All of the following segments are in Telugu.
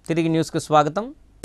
తిరిగి న్యూస్కు స్వాగతం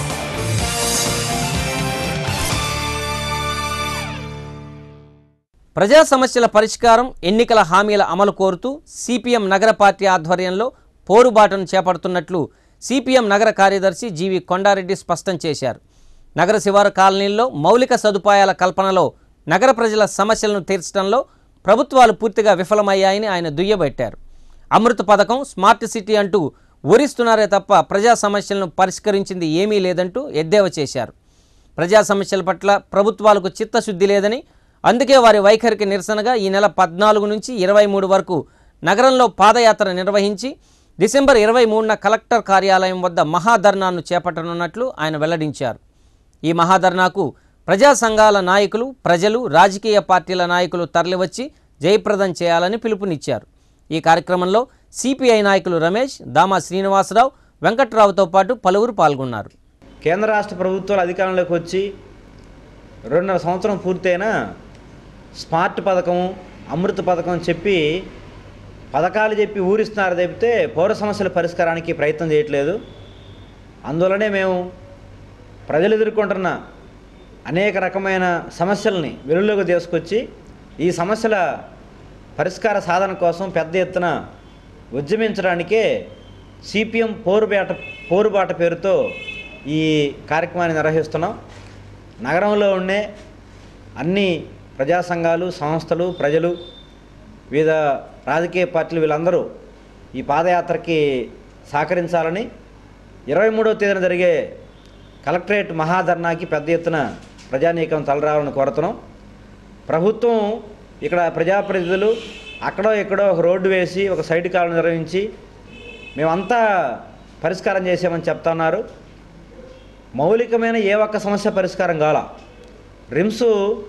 ప్రజా సమస్యల పరిష్కారం ఎన్నికల హామీల అమలు కోరుతూ సిపిఎం నగర పార్టీ ఆధ్వర్యంలో పోరుబాటను చేపడుతున్నట్లు సిపిఎం నగర కార్యదర్శి జీవి కొండారెడ్డి స్పష్టం చేశారు నగర శివారు కాలనీల్లో మౌలిక సదుపాయాల కల్పనలో నగర ప్రజల సమస్యలను తీర్చడంలో ప్రభుత్వాలు పూర్తిగా విఫలమయ్యాయని ఆయన దుయ్యబట్టారు అమృత పథకం స్మార్ట్ సిటీ అంటూ ఊరిస్తున్నారే తప్ప ప్రజా సమస్యలను పరిష్కరించింది ఏమీ లేదంటూ ఎద్దేవా చేశారు ప్రజా సమస్యల పట్ల ప్రభుత్వాలకు చిత్తశుద్ధి లేదని అందుకే వారి వైఖరికి నిరసనగా ఈ నెల పద్నాలుగు నుంచి ఇరవై మూడు వరకు నగరంలో పాదయాత్ర నిర్వహించి డిసెంబర్ ఇరవై మూడున కలెక్టర్ కార్యాలయం వద్ద మహాధర్నాను చేపట్టనున్నట్లు ఆయన వెల్లడించారు ఈ మహాధర్నాకు ప్రజా సంఘాల నాయకులు ప్రజలు రాజకీయ పార్టీల నాయకులు తరలివచ్చి జయప్రదం చేయాలని పిలుపునిచ్చారు ఈ కార్యక్రమంలో సిపిఐ నాయకులు రమేష్ దామా శ్రీనివాసరావు వెంకట్రావుతో పాటు పలువురు పాల్గొన్నారు కేంద్ర రాష్ట్ర ప్రభుత్వాలు అధికారంలోకి వచ్చి రెండున్నర సంవత్సరం పూర్తయినా స్మార్ట్ పథకం అమృత పథకం చెప్పి పథకాలు చెప్పి ఊరిస్తున్నారు తప్పితే పౌర సమస్యల పరిష్కారానికి ప్రయత్నం చేయట్లేదు అందువలనే మేము ప్రజలు ఎదుర్కొంటున్న అనేక రకమైన సమస్యల్ని వెలుగులోకి తీసుకొచ్చి ఈ సమస్యల పరిష్కార సాధన కోసం పెద్ద ఎత్తున ఉద్యమించడానికే సిపిఎం పోరుబాట పోరుబాట పేరుతో ఈ కార్యక్రమాన్ని నిర్వహిస్తున్నాం నగరంలో ఉండే అన్ని ప్రజా సంఘాలు సంస్థలు ప్రజలు వివిధ రాజకీయ పార్టీలు వీళ్ళందరూ ఈ పాదయాత్రకి సహకరించాలని ఇరవై మూడవ తేదీన జరిగే కలెక్టరేట్ మహాధర్నాకి పెద్ద ఎత్తున ప్రజానీకం తలరావాలని కోరుతున్నాం ప్రభుత్వం ఇక్కడ ప్రజాప్రతినిధులు అక్కడో ఇక్కడో ఒక రోడ్డు వేసి ఒక సైడ్ కాలం నిర్వహించి మేమంతా పరిష్కారం చేసామని చెప్తున్నారు మౌలికమైన ఏ ఒక్క సమస్య పరిష్కారం కాల రిమ్స్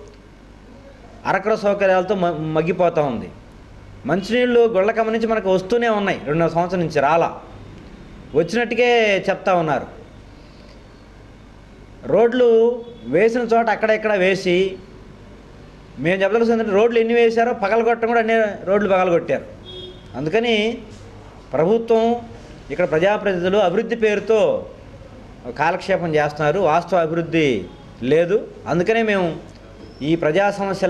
అరకర సౌకర్యాలతో మ మగ్గిపోతూ ఉంది మంచినీళ్ళు గొళ్ళకమ్మ నుంచి మనకు వస్తూనే ఉన్నాయి రెండున్నర సంవత్సరం నుంచి రాలా వచ్చినట్టుకే చెప్తా ఉన్నారు రోడ్లు వేసిన చోట అక్కడెక్కడ వేసి మేము చెప్పదలసింది ఏంటంటే రోడ్లు ఎన్ని వేశారో పగలగొట్టడం కూడా అన్ని రోడ్లు పగలగొట్టారు అందుకని ప్రభుత్వం ఇక్కడ ప్రజాప్రతినిధులు అభివృద్ధి పేరుతో కాలక్షేపం చేస్తున్నారు వాస్తవ అభివృద్ధి లేదు అందుకనే మేము ఈ ప్రజా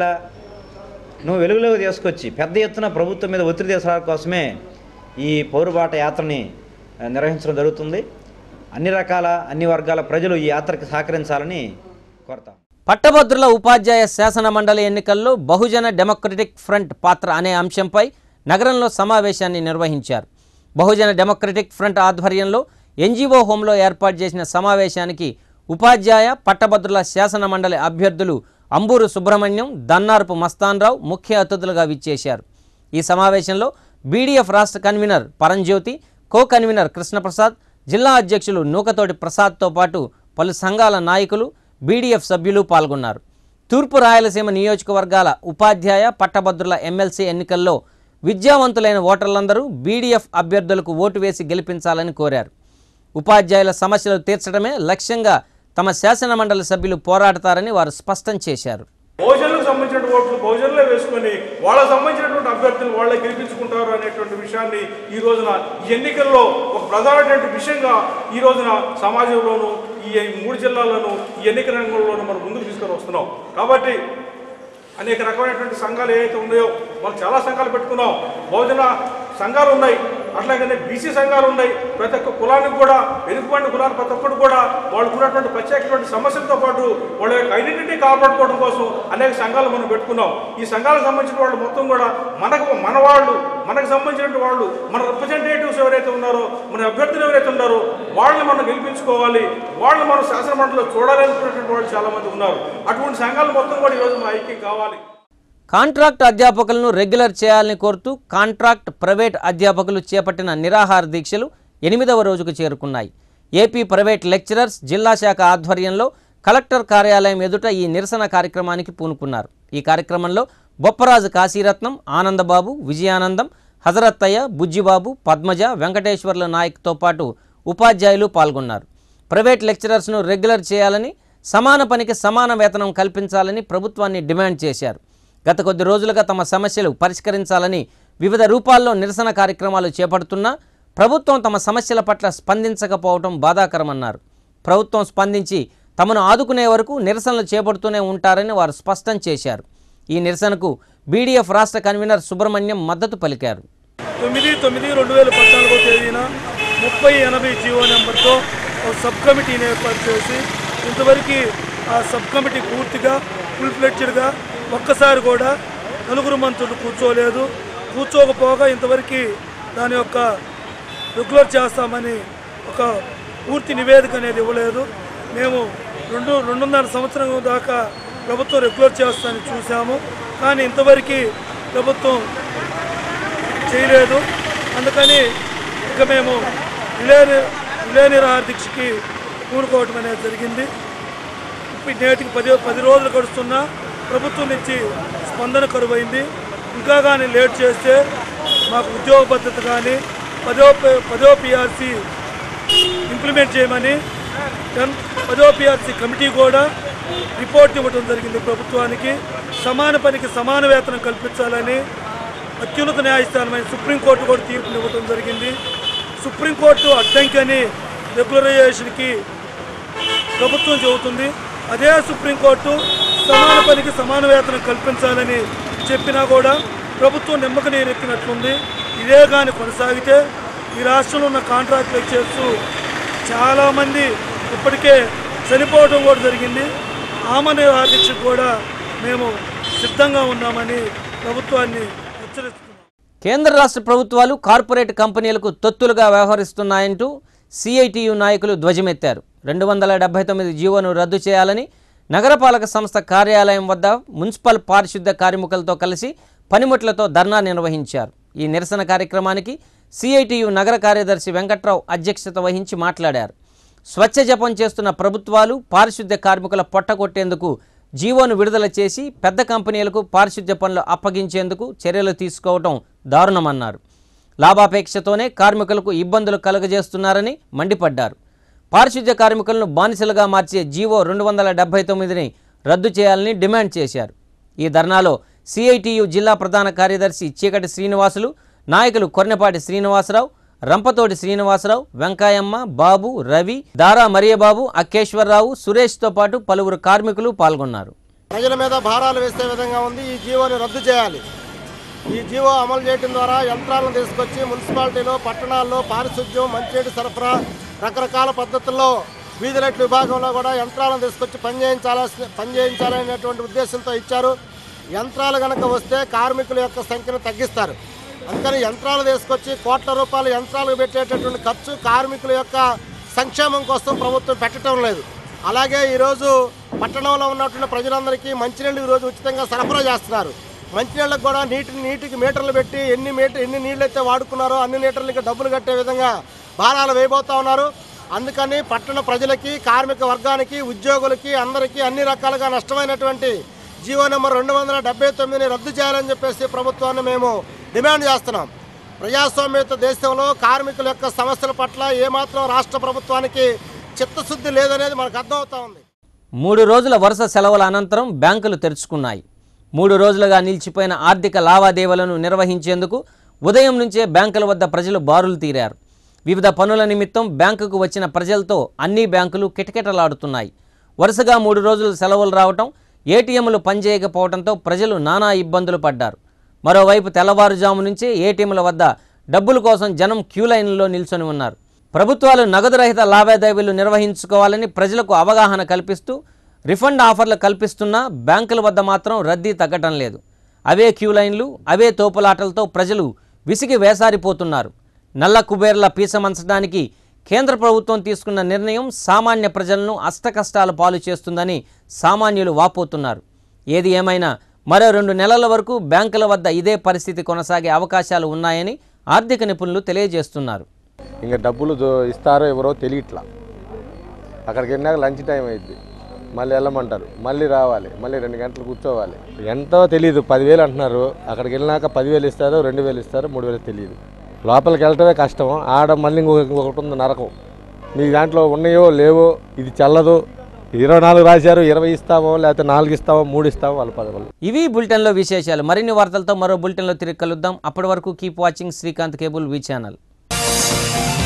సమస్యలను వెలుగులోకి తీసుకొచ్చి పెద్ద ఎత్తున ప్రభుత్వం మీద ఒత్తిడి తీసుకురావడం కోసమే ఈ పౌరుబాట యాత్రని ఆ, నిర్వహించడం జరుగుతుంది అన్ని రకాల అన్ని వర్గాల ప్రజలు ఈ యాత్రకి సహకరించాలని కోరుతాం పట్టభద్రుల ఉపాధ్యాయ శాసన మండలి ఎన్నికల్లో బహుజన డెమోక్రటిక్ ఫ్రంట్ పాత్ర అనే అంశంపై నగరంలో సమావేశాన్ని నిర్వహించారు బహుజన డెమోక్రటిక్ ఫ్రంట్ ఆధ్వర్యంలో ఎన్జీఓ హోంలో ఏర్పాటు చేసిన సమావేశానికి ఉపాధ్యాయ పట్టభద్రుల శాసన మండలి అభ్యర్థులు అంబూరు సుబ్రహ్మణ్యం దన్నార్పు మస్తాన్రావు ముఖ్య అతిథులుగా విచ్చేశారు ఈ సమావేశంలో బీడీఎఫ్ రాష్ట్ర convener Paranjyothi co convener Krishnaprasad జిల్లా అధ్యక్షులు నూకతోటి ప్రసాద్తో పాటు పలు సంఘాల నాయకులు బీడీఎఫ్ సభ్యులు పాల్గొన్నారు తూర్పు రాయలసీమ నియోజకవర్గాల ఉపాధ్యాయ పట్టభద్రుల ఎమ్మెల్సీ ఎన్నికల్లో విద్యావంతులైన ఓటర్లందరూ బీడీఎఫ్ అభ్యర్థులకు ఓటు వేసి గెలిపించాలని కోరారు ఉపాధ్యాయుల సమస్యలు తీర్చడమే లక్ష్యంగా తమ శాసన మండలి సభ్యులు పోరాడతారని వారు స్పష్టం చేశారు బహుజనులకు సంబంధించిన ఓట్లు బహుజనులే వేసుకొని వాళ్ళకు సంబంధించినటువంటి అభ్యర్థులు వాళ్ళే గెలిపించుకుంటారు అనేటువంటి విషయాన్ని ఈ రోజున ఈ ఎన్నికల్లో ఒక ప్రధానమైనటువంటి విషయంగా ఈ రోజున సమాజంలోనూ ఈ మూడు జిల్లాల్లోనూ ఈ ఎన్నిక రంగంలోనూ మనం ముందుకు తీసుకొని వస్తున్నాం కాబట్టి అనేక రకమైనటువంటి సంఘాలు ఏవైతే ఉన్నాయో మనం చాలా సంఘాలు పెట్టుకున్నాం బహుజన సంఘాలు ఉన్నాయి అట్లాగనే బీసీ సంఘాలు ఉన్నాయి ప్రతి ఒక్క కులానికి కూడా వెనుకబడిన కులానికి ప్రతి ఒక్కరు కూడా వాళ్ళకు ఉన్నటువంటి ప్రత్యేకటువంటి సమస్యలతో పాటు వాళ్ళ యొక్క ఐడెంటిటీ కాపాడుకోవడం కోసం అనేక సంఘాలు మనం పెట్టుకున్నాం ఈ సంఘాలకు సంబంధించిన వాళ్ళు మొత్తం కూడా మనకు మన వాళ్ళు మనకు సంబంధించిన వాళ్ళు మన రిప్రజెంటేటివ్స్ ఎవరైతే ఉన్నారో మన అభ్యర్థులు ఎవరైతే ఉన్నారో వాళ్ళని మనం గెలిపించుకోవాలి వాళ్ళని మనం శాసన మండలిలో చూడాలనుకున్నటువంటి వాళ్ళు చాలా మంది ఉన్నారు అటువంటి సంఘాలు మొత్తం కూడా ఈరోజు మా ఐక్యం కావాలి కాంట్రాక్ట్ అధ్యాపకులను రెగ్యులర్ చేయాలని కోరుతూ కాంట్రాక్ట్ ప్రైవేట్ అధ్యాపకులు చేపట్టిన నిరాహార దీక్షలు ఎనిమిదవ రోజుకు చేరుకున్నాయి ఏపీ ప్రైవేట్ లెక్చరర్స్ జిల్లా శాఖ ఆధ్వర్యంలో కలెక్టర్ కార్యాలయం ఎదుట ఈ నిరసన కార్యక్రమానికి పూనుకున్నారు ఈ కార్యక్రమంలో బొప్పరాజు కాశీరత్నం ఆనందబాబు విజయానందం హజరత్తయ్య బుజ్జిబాబు పద్మజ వెంకటేశ్వర్ల నాయక్తో పాటు ఉపాధ్యాయులు పాల్గొన్నారు ప్రైవేట్ లెక్చరర్స్ను రెగ్యులర్ చేయాలని సమాన పనికి సమాన వేతనం కల్పించాలని ప్రభుత్వాన్ని డిమాండ్ చేశారు గత కొద్ది రోజులుగా తమ సమస్యలు పరిష్కరించాలని వివిధ రూపాల్లో నిరసన కార్యక్రమాలు చేపడుతున్నా ప్రభుత్వం తమ సమస్యల పట్ల స్పందించకపోవడం బాధాకరమన్నారు ప్రభుత్వం స్పందించి తమను ఆదుకునే వరకు నిరసనలు చేపడుతూనే ఉంటారని వారు స్పష్టం చేశారు ఈ నిరసనకు బీడీఎఫ్ రాష్ట్ర కన్వీనర్ సుబ్రహ్మణ్యం మద్దతు పలికారు తొమ్మిది తొమ్మిది రెండు వేల పద్నాలుగో తేదీన ముప్పై ఎనభై జీవో నెంబర్తో ఒక సబ్ కమిటీని ఏర్పాటు చేసి ఇంతవరకు ఆ సబ్ కమిటీ పూర్తిగా ఫుల్ ఫ్లెడ్జ్డ్గా ఒక్కసారి కూడా నలుగురు మంత్రులు కూర్చోలేదు కూర్చోకపోగా ఇంతవరకు దాని యొక్క రెగ్యులర్ చేస్తామని ఒక పూర్తి నివేదిక అనేది ఇవ్వలేదు మేము రెండు రెండున్నర సంవత్సరం దాకా ప్రభుత్వం రెగ్యులర్ చేస్తామని చూసాము కానీ ఇంతవరకు ప్రభుత్వం చేయలేదు అందుకని ఇక మేము విలే విలే నిరాహార దీక్షకి కూడుకోవటం అనేది జరిగింది ఇప్పుడు నేటికి పది పది రోజులు గడుస్తున్నా ప్రభుత్వం నుంచి స్పందన కరువైంది ఇంకా కానీ లేట్ చేస్తే మాకు ఉద్యోగ భద్రత కానీ పదో ప- పదో పిఆర్సీ ఇంప్లిమెంట్ చేయమని టెన్ పదో పిఆర్సీ కమిటీ కూడా రిపోర్ట్ ఇవ్వడం జరిగింది ప్రభుత్వానికి సమాన పనికి సమాన వేతనం కల్పించాలని అత్యున్నత న్యాయస్థానమైన సుప్రీంకోర్టు కూడా తీర్పుని ఇవ్వడం జరిగింది సుప్రీంకోర్టు అడ్డంకి అని రెగ్యులరైజేషన్కి ప్రభుత్వం చెబుతుంది అదే సుప్రీంకోర్టు సమాన పనికి సమాన వేతనం కల్పించాలని చెప్పినా కూడా ప్రభుత్వం నిమ్మక నీరెత్తినట్లుంది ఇదే కానీ కొనసాగితే ఈ రాష్ట్రంలో ఉన్న కాంట్రాక్ట్ లెక్చర్స్ చాలామంది ఇప్పటికే చనిపోవడం కూడా జరిగింది ఆమె ఆర్థిక్షకు కూడా మేము సిద్ధంగా ఉన్నామని ప్రభుత్వాన్ని హెచ్చరిస్తున్నాం కేంద్ర రాష్ట్ర ప్రభుత్వాలు కార్పొరేట్ కంపెనీలకు తొత్తులుగా వ్యవహరిస్తున్నాయంటూ సిఐటియు నాయకులు ధ్వజమెత్తారు రెండు వందల డెబ్బై తొమ్మిది జీవోను రద్దు చేయాలని నగరపాలక సంస్థ కార్యాలయం వద్ద మున్సిపల్ పారిశుద్ధ కార్మికులతో కలిసి పనిముట్లతో ధర్నా నిర్వహించారు ఈ నిరసన కార్యక్రమానికి సిఐటియు నగర కార్యదర్శి వెంకట్రావు అధ్యక్షత వహించి మాట్లాడారు స్వచ్ఛ జపం చేస్తున్న ప్రభుత్వాలు పారిశుద్ధ్య కార్మికుల పొట్టగొట్టేందుకు జీవోను విడుదల చేసి పెద్ద కంపెనీలకు పారిశుద్ధ్య పనులు అప్పగించేందుకు చర్యలు తీసుకోవడం దారుణమన్నారు లాభాపేక్షతోనే కార్మికులకు ఇబ్బందులు కలుగజేస్తున్నారని మండిపడ్డారు పారిశుద్ధ్య కార్మికులను బానిసలుగా మార్చే జీవో రెండు వందల డెబ్బై తొమ్మిదిని రద్దు చేయాలని డిమాండ్ చేశారు ఈ ధర్నాలో సిఐటియు జిల్లా ప్రధాన కార్యదర్శి చీకటి శ్రీనివాసులు నాయకులు కొర్నపాటి శ్రీనివాసరావు రంపతోటి శ్రీనివాసరావు వెంకాయమ్మ బాబు రవి దారా మరియబాబు అక్కేశ్వరరావు సురేష్తో పాటు పలువురు కార్మికులు పాల్గొన్నారు ప్రజల మీద భారాలు వేసే విధంగా ఉంది ఈ జీవోని రద్దు చేయాలి ఈ జీవో అమలు చేయడం ద్వారా యంత్రాలను తీసుకొచ్చి మున్సిపాలిటీలో పట్టణాల్లో పారిశుద్ధ్యం మంచినీటి సరఫరా రకరకాల పద్ధతుల్లో వీధి లైట్ల విభాగంలో కూడా యంత్రాలను తీసుకొచ్చి పనిచేయించాల్సిన పనిచేయించాలనేటువంటి ఉద్దేశంతో ఇచ్చారు యంత్రాలు కనుక వస్తే కార్మికుల యొక్క సంఖ్యను తగ్గిస్తారు అందుకని యంత్రాలు తీసుకొచ్చి కోట్ల రూపాయల యంత్రాలు పెట్టేటటువంటి ఖర్చు కార్మికుల యొక్క సంక్షేమం కోసం ప్రభుత్వం పెట్టడం లేదు అలాగే ఈరోజు పట్టణంలో ఉన్నటువంటి ప్రజలందరికీ మంచినీళ్ళు ఈరోజు ఉచితంగా సరఫరా చేస్తున్నారు మంచినీళ్ళకు కూడా నీటి నీటికి మీటర్లు పెట్టి ఎన్ని మీటర్ ఎన్ని నీళ్ళు అయితే వాడుకున్నారో అన్ని లీటర్లకి డబ్బులు కట్టే విధంగా భారాలు వేయబోతా ఉన్నారు అందుకని పట్టణ ప్రజలకి కార్మిక వర్గానికి ఉద్యోగులకి అందరికీ అన్ని రకాలుగా నష్టమైనటువంటి జీవో నెంబర్ రెండు వందల డెబ్బై తొమ్మిదిని రద్దు చేయాలని చెప్పేసి ప్రభుత్వాన్ని మేము డిమాండ్ చేస్తున్నాం ప్రజాస్వామ్యత దేశంలో కార్మికుల యొక్క సమస్యల పట్ల ఏమాత్రం రాష్ట్ర ప్రభుత్వానికి చిత్తశుద్ధి లేదనేది మనకు అర్థమవుతా ఉంది మూడు రోజుల వరుస సెలవుల అనంతరం బ్యాంకులు తెరుచుకున్నాయి మూడు రోజులుగా నిలిచిపోయిన ఆర్థిక లావాదేవీలను నిర్వహించేందుకు ఉదయం నుంచే బ్యాంకుల వద్ద ప్రజలు బారులు తీరారు వివిధ పనుల నిమిత్తం బ్యాంకుకు వచ్చిన ప్రజలతో అన్ని బ్యాంకులు కిటకిటలాడుతున్నాయి వరుసగా మూడు రోజులు సెలవులు రావటం ఏటీఎంలు పనిచేయకపోవడంతో ప్రజలు నానా ఇబ్బందులు పడ్డారు మరోవైపు తెల్లవారుజాము నుంచే ఏటీఎంల వద్ద డబ్బుల కోసం జనం క్యూ లైన్లలో నిల్చొని ఉన్నారు ప్రభుత్వాలు నగదు రహిత లావాదేవీలు నిర్వహించుకోవాలని ప్రజలకు అవగాహన కల్పిస్తూ రిఫండ్ ఆఫర్లు కల్పిస్తున్నా బ్యాంకుల వద్ద మాత్రం రద్దీ తగ్గటం లేదు అవే క్యూ లైన్లు అవే తోపులాటలతో ప్రజలు విసిగి వేసారిపోతున్నారు నల్ల కుబేర్ల పీసమంచడానికి కేంద్ర ప్రభుత్వం తీసుకున్న నిర్ణయం సామాన్య ప్రజలను అష్టకష్టాల పాలు చేస్తుందని సామాన్యులు వాపోతున్నారు ఏది ఏమైనా మరో రెండు నెలల వరకు బ్యాంకుల వద్ద ఇదే పరిస్థితి కొనసాగే అవకాశాలు ఉన్నాయని ఆర్థిక నిపుణులు తెలియజేస్తున్నారు ఇంకా డబ్బులు దో- ఇస్తారో ఎవరో తెలియట్లా అక్కడికి వెళ్ళినాక లంచ్ టైం అయింది మళ్ళీ వెళ్ళమంటారు మళ్ళీ రావాలి మళ్ళీ రెండు గంటలు కూర్చోవాలి ఎంతో తెలియదు పదివేలు అంటున్నారు అక్కడికి వెళ్ళినాక పదివేలు ఇస్తారో రెండు వేలు ఇస్తారో మూడు వేలు తెలియదు లోపలికి వెళ్ళటమే కష్టం ఆడ మళ్ళీ ఇంకొక ఇంకొకటి ఉంది నరకం మీ దాంట్లో ఉన్నాయో లేవో ఇది చల్లదు ఇరవై నాలుగు రాశారు ఇరవై ఇస్తామో లేకపోతే నాలుగు ఇస్తామో మూడు ఇస్తామో వాళ్ళ పదవులు ఇవి బులెటిన్లో విశేషాలు మరిన్ని వార్తలతో మరో బులెటిన్లో తిరిగి కలుద్దాం అప్పటి వరకు keep watching Srikanth cable V channel news